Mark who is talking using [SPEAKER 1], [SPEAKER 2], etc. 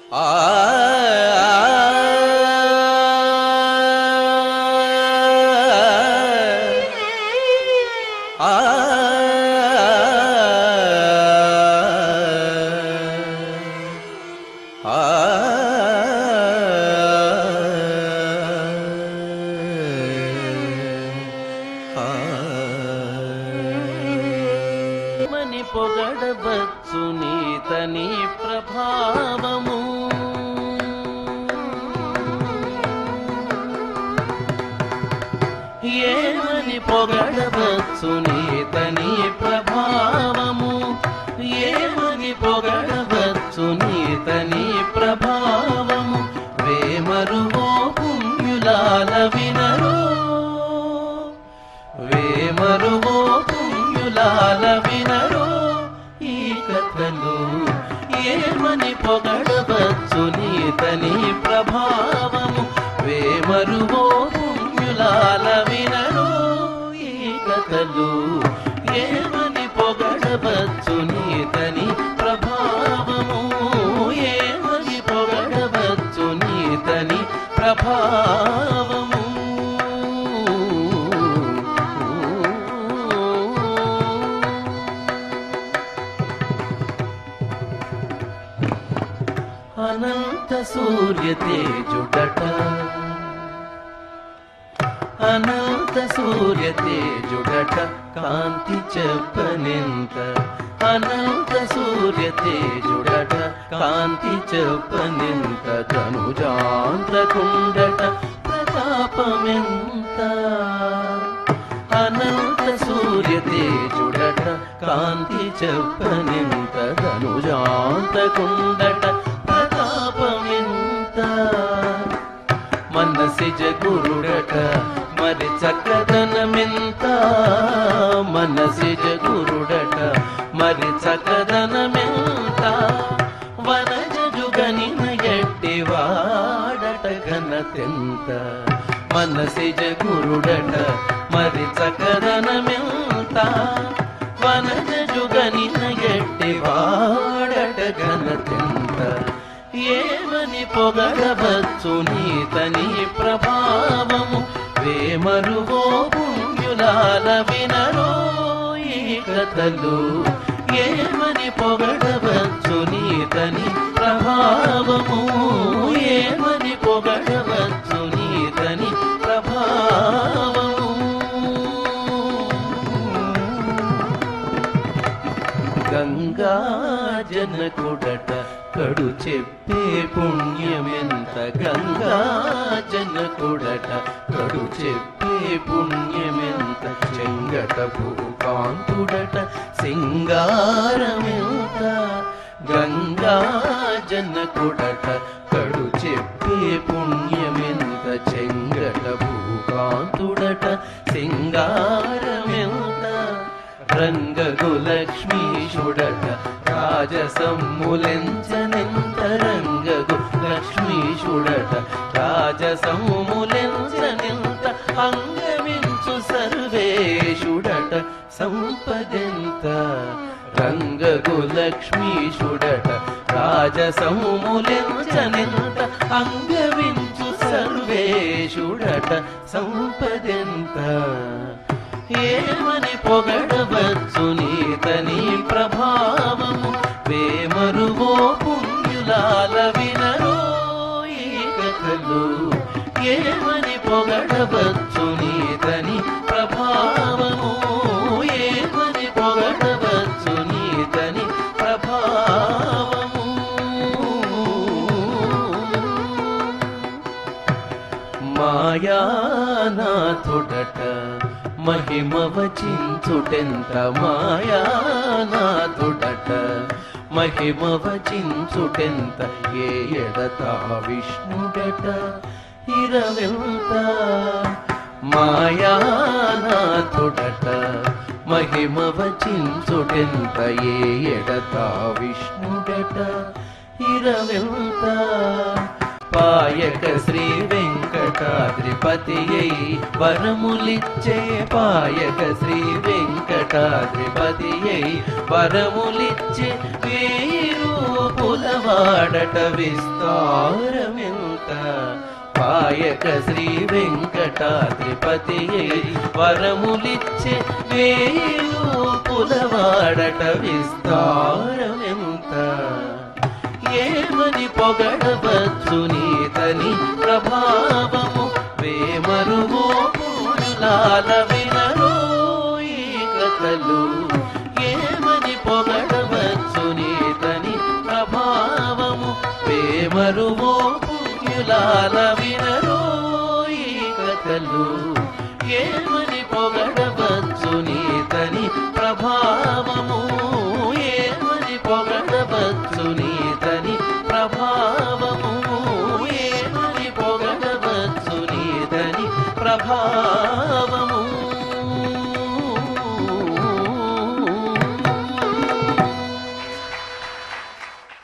[SPEAKER 1] మని పొగడవచ్చు నీతని ప్రభావము ఏమని పొగడవచ్చు నీతని ప్రభావము ఏమని పొగడవచ్చు నీతని ప్రభావము వేమరువో పుణ్యులాల వినరు వేమరువో పుణ్యులాల వినరు ఈ కథలు ఏమని పొగడవచ్చు నీతని ప్రభావము వేమరువో పుణ్యులాల వినరు ఈ కథలు ఏమని పొగడవచ్చు నీతని ప్రభావము ఏమని పొగడవచ్చు నీతని ప్రభావము అనంత సూర్య తేజుడట అనంత సూర్య తేజుడట కాంతి చెప్పనింత అనంత సూర్య తేజుడట కాంతి చెప్పనింత ధనుజాంధ్రకుండట ప్రతాపమెంత అనంత సూర్య తేజుడట కాంతి చెప్పనింత ధనుజాంతకుండట ప్రతాపమెంత మనసిజ గురుడట మరి చక్కదనమెంత మనసిజ గురుడట మరి చక్కదనమెంత వనజుగనిన ఎట్టి వాడట ఘనతెంత మనసిజ గురుడట మరి చక్కదనమెంత వనజుగనిన ఎట్టి వాడట ఘనతెంత ఏమని పొగడవచ్చు నీతని ప్రభావము వేమరువో పుణ్యులాల వినరో ఈ కథలు ఏమని పొగడవచ్చు నీతని ప్రభావము ఏమని పొగడవచ్చు నీతని ప్రభావము గంగా జనకుడట కడు చెప్పే పుణ్యమెంత గంగా జనకుడట కడు చెప్పే పుణ్యమెంత చెంగట భూకాంతుడట సింగారమెంత గంగా జనకుడట కడు చెప్పే పుణ్యమెంత చెంగట భూకాంతుడట సింగారమెంత రంగగు లక్ష్మీశుడట రాజసమ్ములెంచనెంత రంగగు లక్ష్మీశుడట రాజసమ్ములెంచనెంత అంగమించు సర్వేశుడట సంపదెంత రంగగు లక్ష్మీశుడట రాజసమ్ములెంచనెంత అంగవించు సర్వేశుడట సంపదెంత ఏమని పొగడవచ్చు నీతని ప్రభావము వేమరువో పుణ్యులాల వినరో ఈ కథలు ఏమని పొగడవచ్చు నీతని ప్రభావము ఏమని పొగడవచ్చు నీతని ప్రభావము మాయానాథుడట మహిమ వచించుటెంత మాయానాథుడట మహిమ వచించుటెంత ఏ ఎడతా విష్ణుడట ఇరవెంత మాయానాథుడట మహిమ వచించుటెంత ఏ ఎడతా విష్ణుడట ఇరవెంత పాయక శ్రీ వెంకటాద్రిపతి అయి వరములిచ్చే పాయక శ్రీ వెంకటాద్రిపతి అయి వరములిచ్చే వేయి రూపుల పులవాడట విస్తారమెంత పాయక శ్రీ వెంకటాద్రిపతి వరములిచ్చే వేయు పులవాడట విస్తారమెంత ఏమని పొగడవచ్చు నీతని ప్రభావము వేమరువో పూలాల వినరో ఈ కథలు ఏమని పొగడవచ్చు నీతని ప్రభావము వేమరువో పుణ్యులాల వినరో ఈ కథలు ఏమని